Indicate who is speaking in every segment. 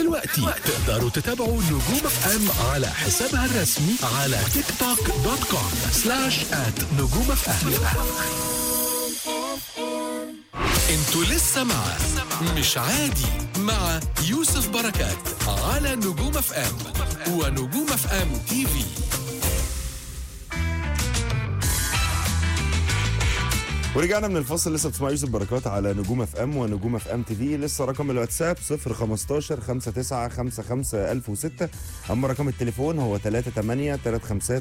Speaker 1: دلوقتي تقدروا تتابعوا نجوم اف ام على حسابها الرسمي على تيك توك دوت كوم سلاش ات نجوم اف ام انتوا لسه مع مش عادي مع يوسف بركات على نجوم اف ام ونجوم اف ام تي في
Speaker 2: ورجعنا من الفصل لسه بتسمع يوسف بركات على نجوم اف ام ونجوم اف ام تي في لسه رقم الواتساب 015 59 55 1006 اما رقم التليفون هو 38 35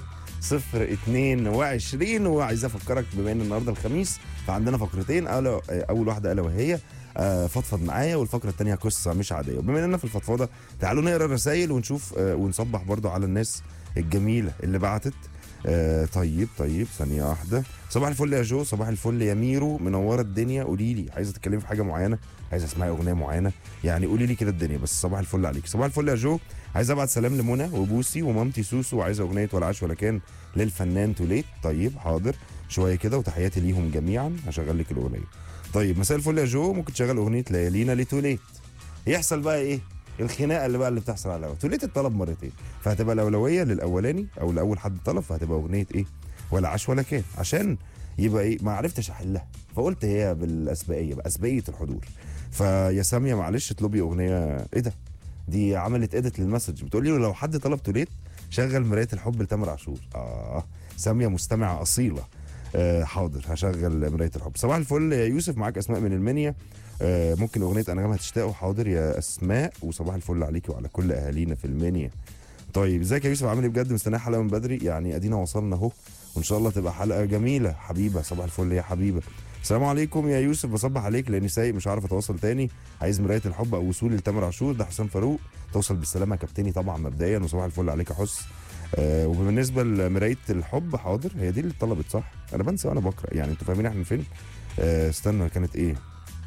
Speaker 2: 022 وعايز افكرك بما ان النهارده الخميس فعندنا فقرتين ألا اول واحده الا وهي آه، فضفض معايا والفقره الثانيه قصه مش عاديه وبما اننا في الفضفضه تعالوا نقرا الرسائل ونشوف آه، ونصبح برضو على الناس الجميله اللي بعتت آه طيب طيب ثانية واحدة صباح الفل يا جو صباح الفل يا ميرو منورة الدنيا قولي لي عايزة تتكلمي في حاجة معينة عايزة اسمعي أغنية معينة يعني قولي لي كده الدنيا بس صباح الفل عليك صباح الفل يا جو عايز ابعت سلام لمنى وبوسي ومامتي سوسو وعايزة أغنية ولا عاش ولا كان للفنان توليت طيب حاضر شوية كده وتحياتي ليهم جميعا هشغل لك الأغنية طيب مساء الفل يا جو ممكن تشغل أغنية ليالينا لتوليت يحصل بقى ايه الخناقه اللي بقى اللي بتحصل على الهوا توليت الطلب مرتين فهتبقى الاولويه للاولاني او لاول حد طلب فهتبقى اغنيه ايه ولا عاش ولا كان عشان يبقى ايه ما عرفتش احلها فقلت هي بالاسبقيه بقى اسبقيه الحضور فيا ساميه معلش اطلبي اغنيه ايه ده دي عملت اديت للمسج بتقول لي لو حد طلب توليت شغل مرايه الحب لتامر عاشور اه ساميه مستمعه اصيله آه حاضر هشغل مرايه الحب صباح الفل يا يوسف معاك اسماء من المنيا آه ممكن اغنيه انغام هتشتاقوا حاضر يا اسماء وصباح الفل عليكي وعلى كل اهالينا في المنيا طيب ازيك يا يوسف عامل ايه بجد مستني حلقه من بدري يعني ادينا وصلنا اهو وان شاء الله تبقى حلقه جميله حبيبه صباح الفل يا حبيبه السلام عليكم يا يوسف بصبح عليك لاني سايق مش عارف اتواصل تاني عايز مرايه الحب او وصولي لتامر عاشور ده حسام فاروق توصل بالسلامه يا كابتني طبعا مبدئيا وصباح الفل عليك يا حس آه وبالنسبه لمرايه الحب حاضر هي دي اللي اتطلبت صح انا بنسى وانا بقرا يعني انتوا فاهمين احنا فين آه استنى كانت ايه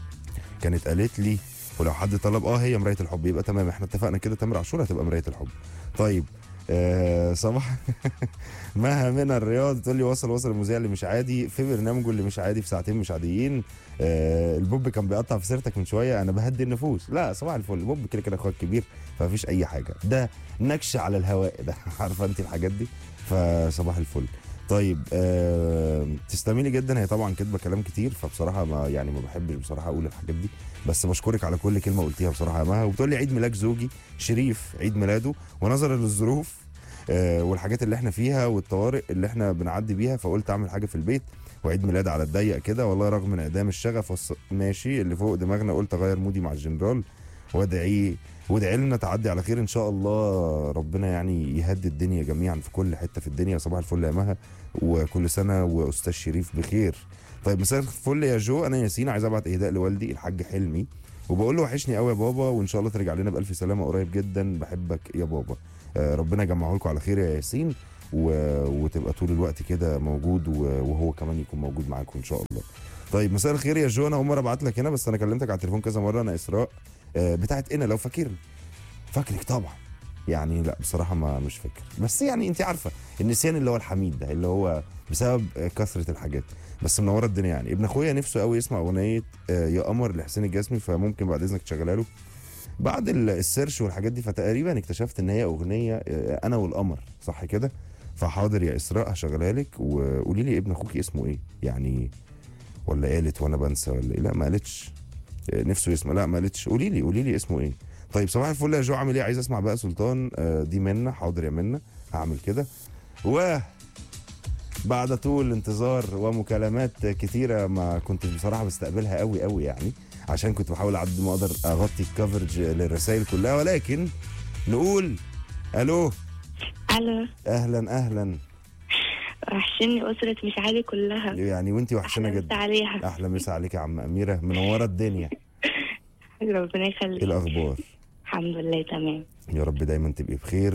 Speaker 2: كانت قالت لي ولو حد طلب اه هي مرايه الحب يبقى تمام احنا اتفقنا كده تامر عاشور هتبقى مرايه الحب طيب آه صباح مها من الرياض تقول لي وصل وصل المذيع اللي مش عادي في برنامجه اللي مش عادي في ساعتين مش عاديين آه البوب كان بيقطع في سيرتك من شويه انا بهدي النفوس لا صباح الفل البوب كده كده اخوك كبير فمفيش اي حاجه ده نكش على الهواء ده عارفه انت الحاجات دي فصباح الفل طيب آه تستميلي جدا هي طبعا كاتبه كلام كتير فبصراحه ما يعني ما بحبش بصراحه اقول الحاجات دي بس بشكرك على كل كلمه قلتيها بصراحه يا مها وبتقول لي عيد ميلاد زوجي شريف عيد ميلاده ونظرا للظروف آه والحاجات اللي احنا فيها والطوارئ اللي احنا بنعدي بيها فقلت اعمل حاجه في البيت وعيد ميلاد على الضيق كده والله رغم انعدام الشغف والص... ماشي اللي فوق دماغنا قلت اغير مودي مع الجنرال وادعيه وادعي لنا تعدي على خير ان شاء الله ربنا يعني يهدي الدنيا جميعا في كل حته في الدنيا صباح الفل يا مها وكل سنه واستاذ شريف بخير طيب مساء الفل يا جو انا ياسين عايز ابعت اهداء لوالدي الحاج حلمي وبقول له وحشني قوي يا بابا وان شاء الله ترجع لنا بالف سلامه قريب جدا بحبك يا بابا آه ربنا يجمعه لكم على خير يا ياسين و... وتبقى طول الوقت كده موجود و... وهو كمان يكون موجود معاكم ان شاء الله طيب مساء الخير يا جو انا اول مره ابعت لك هنا بس انا كلمتك على التليفون كذا مره انا اسراء آه بتاعت انا لو فاكرني فاكرك طبعا يعني لا بصراحه ما مش فاكر بس يعني انت عارفه النسيان اللي هو الحميد ده اللي هو بسبب كثره الحاجات بس منوره الدنيا يعني ابن اخويا نفسه قوي يسمع اغنيه يا قمر لحسين الجسمي فممكن بعد اذنك تشغلها له بعد السيرش والحاجات دي فتقريبا اكتشفت ان هي اغنيه انا والقمر صح كده فحاضر يا اسراء هشغلها لك وقولي لي ابن اخوكي اسمه ايه يعني ولا قالت وانا بنسى ولا ايه لا ما قالتش نفسه يسمع لا ما قالتش قولي لي قولي لي اسمه ايه طيب صباح الفل يا جو عامل ايه عايز اسمع بقى سلطان دي منا حاضر يا منا هعمل كده و بعد طول انتظار ومكالمات كتيره ما كنت بصراحه بستقبلها قوي قوي يعني عشان كنت بحاول على قد ما اقدر اغطي الكفرج للرسائل كلها ولكن نقول الو
Speaker 3: الو
Speaker 2: اهلا اهلا
Speaker 3: وحشني اسره مش عادي كلها
Speaker 2: يعني وانتي وحشنا
Speaker 3: أحلى
Speaker 2: جدا
Speaker 3: مسا عليها
Speaker 2: احلى مسا عليك يا عم اميره منوره الدنيا
Speaker 3: ربنا
Speaker 2: ايه
Speaker 3: يخليك
Speaker 2: الاخبار
Speaker 3: الحمد لله تمام
Speaker 2: يا رب دايما تبقي بخير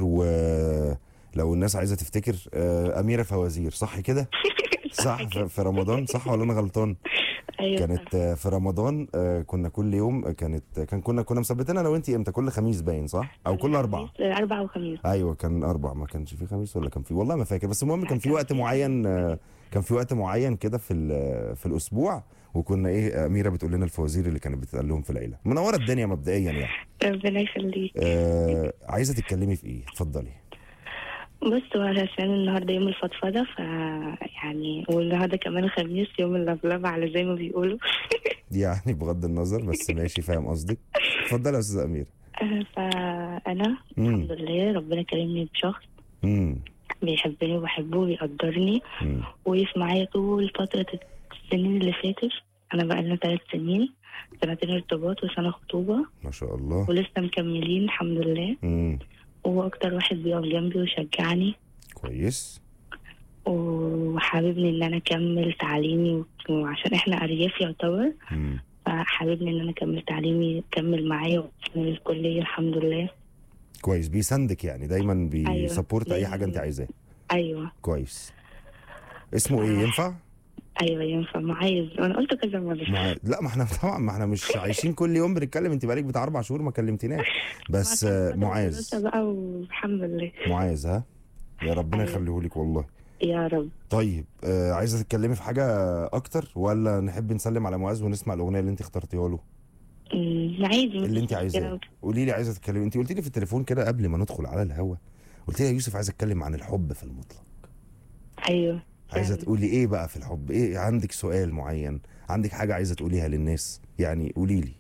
Speaker 2: ولو الناس عايزه تفتكر آه، اميره فوازير صح كده صح في في رمضان صح ولا انا غلطان
Speaker 3: ايوه
Speaker 2: كانت آه، في رمضان آه، كنا كل يوم آه، كانت كان كنا كنا مثبتين انا وانتي امتى كل خميس باين صح او كل اربعه
Speaker 3: اربع وخميس
Speaker 2: ايوه كان اربع ما كانش في خميس ولا كان في والله ما فاكر بس المهم كان في وقت معين آه، كان في وقت معين كده في ال- في الاسبوع وكنا ايه اميره بتقول لنا الفوازير اللي كانت بتتقال لهم في العيله منوره الدنيا مبدئيا يعني
Speaker 3: ربنا يخليك
Speaker 2: آه عايزه تتكلمي في ايه اتفضلي
Speaker 3: بص هو عشان النهارده يوم الفضفضة ف يعني والنهارده كمان الخميس يوم اللفلفة على زي ما بيقولوا
Speaker 2: يعني بغض النظر بس ماشي فاهم قصدك اتفضلي يا استاذه اميره
Speaker 3: آه، فأنا
Speaker 2: مم.
Speaker 3: الحمد لله ربنا كرمني بشخص
Speaker 2: امم
Speaker 3: بيحبني وبحبه وبيقدرني
Speaker 2: أمم.
Speaker 3: وقف معايا طول فترة السنين اللي فاتت أنا بقى لنا ثلاث سنين سنتين ارتباط وسنة خطوبة
Speaker 2: ما شاء الله
Speaker 3: ولسه مكملين الحمد لله
Speaker 2: امم
Speaker 3: وهو أكتر واحد بيقف جنبي ويشجعني
Speaker 2: كويس
Speaker 3: وحاببني إن أنا أكمل تعليمي وعشان إحنا أرياف يعتبر
Speaker 2: امم
Speaker 3: فحاببني إن أنا أكمل تعليمي أكمل معايا وأكمل الكلية الحمد لله
Speaker 2: كويس بيساندك يعني دايما بيسبورت اي
Speaker 3: دايماً.
Speaker 2: حاجه انت عايزاها
Speaker 3: أيوه
Speaker 2: كويس اسمه ايه ينفع
Speaker 3: أيوه ينفع معايز وأنا قلت كذا مرة
Speaker 2: مع... لا ما احنا طبعا ما احنا مش عايشين كل يوم بنتكلم انت بقالك بتاع اربع شهور ما كلمتناش بس آه، معاذ
Speaker 3: بقى والحمد لله
Speaker 2: معاذ ها يا ربنا
Speaker 3: أيوة.
Speaker 2: يخليهولك والله
Speaker 3: يا رب
Speaker 2: طيب آه عايزه تتكلمي في حاجه اكتر ولا نحب نسلم على معاذ ونسمع الاغنيه اللي انت اخترتيها له
Speaker 3: أمم، عادي
Speaker 2: اللي انت
Speaker 3: مفيش
Speaker 2: عايزاه
Speaker 3: مشكلة.
Speaker 2: قولي لي عايزه تتكلمي انت قلت لي في التليفون كده قبل ما ندخل على الهوا قلت لي يا يوسف عايزه اتكلم عن الحب في المطلق
Speaker 3: أيوه
Speaker 2: عايزه
Speaker 3: فعلا.
Speaker 2: تقولي ايه بقى في الحب ايه عندك سؤال معين عندك حاجه عايزه تقوليها للناس يعني قولي لي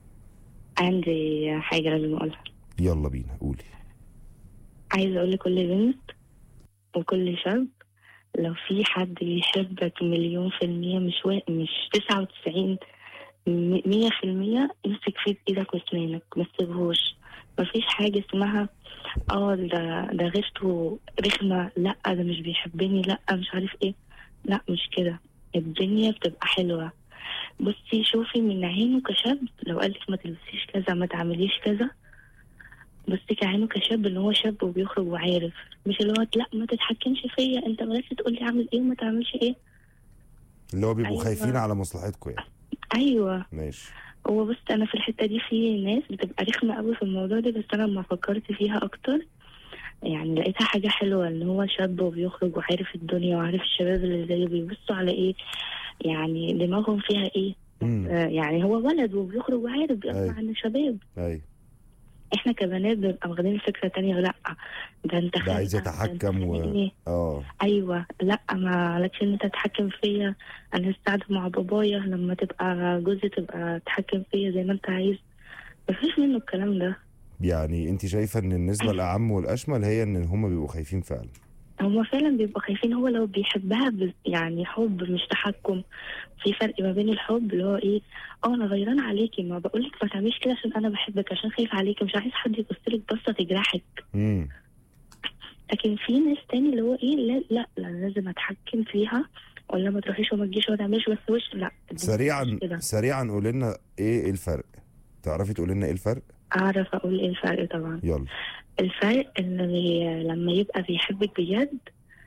Speaker 3: عندي حاجة لازم أقولها
Speaker 2: يلا بينا قولي
Speaker 3: عايزة أقول لكل بنت وكل شاب لو في حد يحبك مليون في المية مش وا... مش تسعة وتسعين م- مية في المية امسك فيه بإيدك واسنانك ما تسيبهوش مفيش حاجة اسمها اه ده ده غيرته رخمة لا ده مش بيحبني لا مش عارف ايه لا مش كده الدنيا بتبقى حلوة بصي شوفي من عينه كشاب لو قالك ما تلبسيش كذا ما تعمليش كذا بصي كعينه كشاب ان هو شاب وبيخرج وعارف مش اللي هو لا ما تتحكمش فيا انت بلاش تقولي اعمل ايه وما تعملش ايه
Speaker 2: اللي هو بيبقوا
Speaker 3: أيوة.
Speaker 2: خايفين على مصلحتكم يعني
Speaker 3: ايوه
Speaker 2: ماشي
Speaker 3: هو بص انا في الحته دي في ناس بتبقى رخمه قوي في الموضوع ده بس انا لما فكرت فيها اكتر يعني لقيتها حاجه حلوه ان هو شاب وبيخرج وعارف الدنيا وعارف الشباب اللي زيه بيبصوا على ايه يعني دماغهم فيها ايه
Speaker 2: امم
Speaker 3: آه يعني هو ولد وبيخرج وعارف بيسمع
Speaker 2: أيوة.
Speaker 3: عن الشباب
Speaker 2: ايوه
Speaker 3: احنا كبنات بنبقى واخدين فكره تانية لا ده انت
Speaker 2: ده عايز
Speaker 3: خانقة، ده
Speaker 2: يتحكم
Speaker 3: انت
Speaker 2: و-
Speaker 3: خانق إيه؟
Speaker 2: اه
Speaker 3: ايوه لا ما لكش ان انت تتحكم فيا انا هستعد مع بابايا لما تبقى جوزي تبقى تتحكم فيا زي ما انت عايز مفيش منه الكلام ده
Speaker 2: يعني انت شايفه ان النسبه الاعم والاشمل هي ان هم بيبقوا خايفين فعلا
Speaker 3: هما فعلا بيبقوا خايفين هو لو بيحبها ب- يعني حب مش تحكم في فرق ما بين الحب اللي هو ايه اه انا غيران عليكي ما بقولك ما تعمليش كده عشان انا بحبك عشان خايف عليكي مش عايز حد يبصلك بصه تجرحك
Speaker 2: امم
Speaker 3: لكن في ناس تاني اللي هو ايه لا لا, لا لازم اتحكم فيها ولا ما تروحيش وما تجيش وما تعمليش بس وش لا دي
Speaker 2: سريعا
Speaker 3: مش كده.
Speaker 2: سريعا قولي لنا ايه الفرق تعرفي تقولي لنا ايه الفرق
Speaker 3: اعرف اقول ايه الفرق طبعا
Speaker 2: يلا
Speaker 3: الفرق ان بي- لما يبقى بيحبك بجد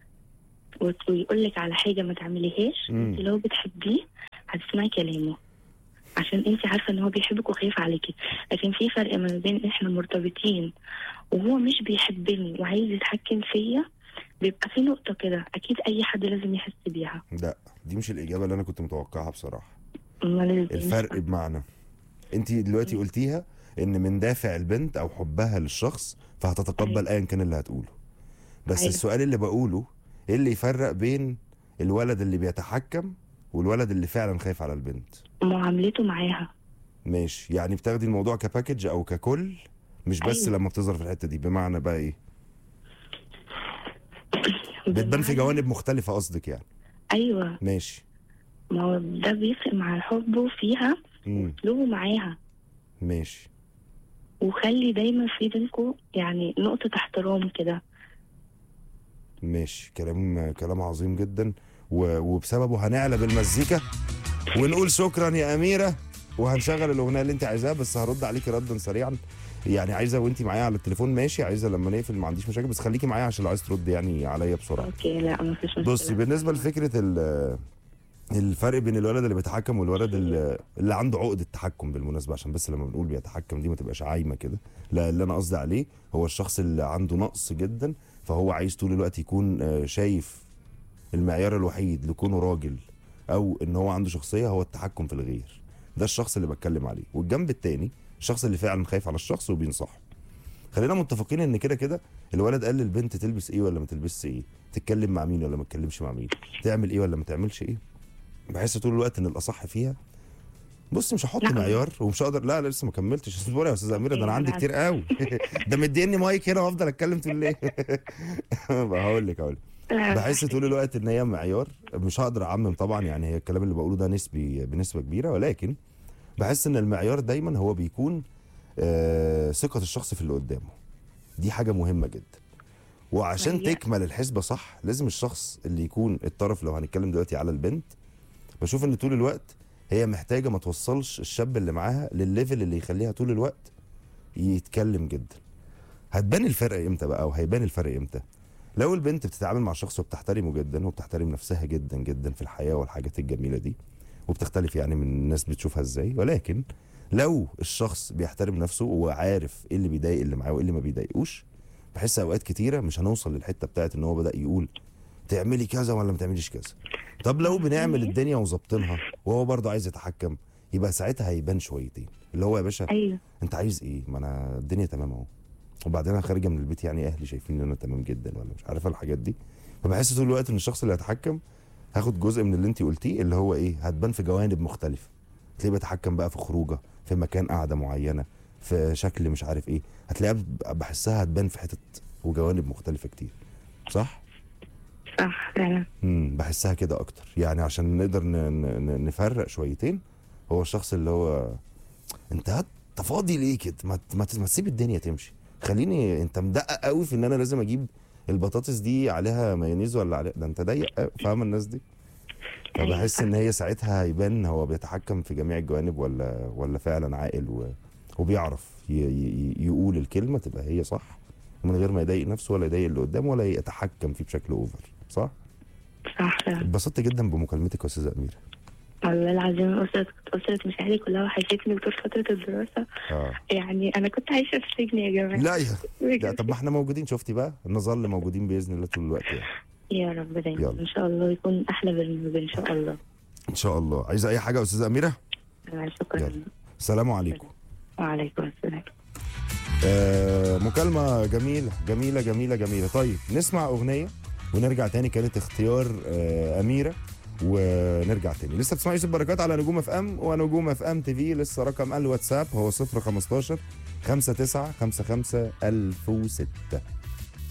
Speaker 3: وت- ويقول لك على حاجه ما تعمليهاش
Speaker 2: مم.
Speaker 3: انت لو بتحبيه هتسمعي كلامه عشان انت عارفه ان هو بيحبك وخايف عليكي لكن في فرق ما بين احنا مرتبطين وهو مش بيحبني وعايز يتحكم فيا بيبقى في نقطه كده اكيد اي حد لازم يحس بيها
Speaker 2: لا دي مش الاجابه اللي انا كنت متوقعها بصراحه
Speaker 3: أمال إزاي؟
Speaker 2: الفرق بمعنى انت دلوقتي قلتيها ان من دافع البنت او حبها للشخص فهتتقبل ايا كان اللي هتقوله بس
Speaker 3: أيوة.
Speaker 2: السؤال اللي بقوله ايه اللي يفرق بين الولد اللي بيتحكم والولد اللي فعلا خايف على البنت
Speaker 3: معاملته معاها
Speaker 2: ماشي يعني بتاخدي الموضوع كباكج او ككل مش بس
Speaker 3: أيوة.
Speaker 2: لما بتظهر في الحته دي بمعنى بقى ايه بتبان في
Speaker 3: بمعنى-
Speaker 2: جوانب مختلفه قصدك يعني
Speaker 3: ايوه
Speaker 2: ماشي
Speaker 3: ما هو ده بيفرق مع حبه فيها
Speaker 2: امم
Speaker 3: اسلوبه معاها
Speaker 2: ماشي
Speaker 3: وخلي دايما في بينكم يعني نقطة احترام كده
Speaker 2: ماشي كلام كلام عظيم جدا و... وبسببه هنعلى بالمزيكا ونقول شكرا يا اميره وهنشغل الاغنيه اللي انت عايزاها بس هرد عليكي ردا سريعا يعني عايزه وانت معايا على التليفون ماشي عايزه لما نقفل ما عنديش مشاكل بس خليكي معايا عشان لو عايز ترد يعني عليا بسرعه
Speaker 3: اوكي لا ما فيش مشكلة
Speaker 2: بصي بالنسبه لفكره ال- الفرق بين الولد اللي بيتحكم والولد اللي, اللي عنده عقده تحكم بالمناسبه عشان بس لما بنقول بيتحكم دي ما تبقاش عايمه كده لا اللي انا قصدي عليه هو الشخص اللي عنده نقص جدا فهو عايز طول الوقت يكون آه، شايف المعيار الوحيد لكونه راجل او ان هو عنده شخصيه هو التحكم في الغير ده الشخص اللي بتكلم عليه والجنب التاني الشخص اللي فعلا خايف على الشخص وبينصحه خلينا متفقين ان كده كده الولد قال للبنت تلبس ايه ولا ما تلبسش ايه تتكلم مع مين ولا ما تتكلمش مع مين تعمل ايه ولا ما تعملش ايه بحس طول الوقت ان الاصح فيها بص مش هحط
Speaker 3: لا.
Speaker 2: معيار ومش هقدر لا لا لسه ما كملتش اصبري يا استاذه اميره ده انا
Speaker 3: أيوة،
Speaker 2: عندي
Speaker 3: أنا
Speaker 2: كتير قوي ده مديني مايك هنا وافضل اتكلم طول الليل هقول لك هقول لك بحس طول الوقت ان هي معيار مش هقدر اعمم طبعا يعني هي الكلام اللي بقوله ده نسبي بنسبه كبيره ولكن بحس ان المعيار دايما هو بيكون آه ثقه الشخص في اللي قدامه دي حاجه مهمه جدا وعشان
Speaker 3: هي-
Speaker 2: تكمل الحسبه صح لازم الشخص اللي يكون الطرف لو هنتكلم دلوقتي على البنت بشوف ان طول الوقت هي محتاجه ما توصلش الشاب اللي معاها للليفل اللي يخليها طول الوقت يتكلم جدا هتبان الفرق امتى بقى او هيبان الفرق امتى لو البنت بتتعامل مع شخص وبتحترمه جدا وبتحترم نفسها جدا جدا في الحياه والحاجات الجميله دي وبتختلف يعني من الناس بتشوفها ازاي ولكن لو الشخص بيحترم نفسه وعارف ايه اللي بيضايق اللي معاه وايه اللي ما بيضايقوش بحس اوقات كتيره مش هنوصل للحته بتاعت ان هو بدا يقول تعملي كذا ولا ما تعمليش كذا طب لو بنعمل الدنيا وظابطينها وهو برضه عايز يتحكم يبقى ساعتها هيبان شويتين اللي هو يا باشا
Speaker 3: ايوه
Speaker 2: انت عايز ايه ما انا الدنيا تمام اهو وبعدين انا خارجه من البيت يعني اهلي شايفين ان انا تمام جدا ولا مش عارفه الحاجات دي فبحس طول الوقت ان الشخص اللي هيتحكم هاخد جزء من اللي انت قلتيه اللي هو ايه هتبان في جوانب مختلفه تلاقيه بيتحكم بقى في خروجه في مكان قاعده معينه في شكل مش عارف ايه هتلاقيها ب- بحسها هتبان في حتت وجوانب مختلفه كتير صح
Speaker 3: صح فعلا
Speaker 2: امم بحسها كده اكتر يعني عشان نقدر ن- ن- ن- نفرق شويتين هو الشخص اللي هو انت هت- انت فاضي ليه كده ما ت- ما ت- ما تسيب الدنيا تمشي خليني انت مدقق قوي في ان انا لازم اجيب البطاطس دي عليها مايونيز ولا عليها ده انت ضيق قوي فاهم الناس دي
Speaker 3: أيوة
Speaker 2: فبحس
Speaker 3: صح.
Speaker 2: ان هي ساعتها هيبان هو بيتحكم في جميع الجوانب ولا ولا فعلا عاقل و... وبيعرف ي... ي... يقول الكلمه تبقى هي صح من غير ما يضايق نفسه ولا يضايق اللي قدامه ولا يتحكم فيه بشكل اوفر صح
Speaker 3: صح فعلا
Speaker 2: اتبسطت جدا بمكالمتك يا استاذه اميره
Speaker 3: والله العظيم أسرة أسرة مشاعري كلها وحشتني طول فترة الدراسة
Speaker 2: اه
Speaker 3: يعني أنا كنت عايشة في السجن يا جماعة
Speaker 2: لا يا لا
Speaker 3: بجد.
Speaker 2: طب ما احنا موجودين شفتي بقى نظل موجودين باذن الله طول الوقت يعني
Speaker 3: يا رب دايما
Speaker 2: يلا.
Speaker 3: إن شاء الله يكون أحلى برنامج إن شاء الله
Speaker 2: ان شاء الله عايزه اي حاجه يا استاذه اميره
Speaker 3: آه، شكرا
Speaker 2: يلا. السلام عليكم
Speaker 3: وعليكم السلام
Speaker 2: آه مكالمه جميله جميله جميله جميله طيب نسمع اغنيه ونرجع تاني كانت اختيار آه اميره ونرجع تاني لسه بتسمعوا يوسف بركات على نجوم اف ام ونجوم اف ام تي في لسه رقم الواتساب هو 015 59 55 1006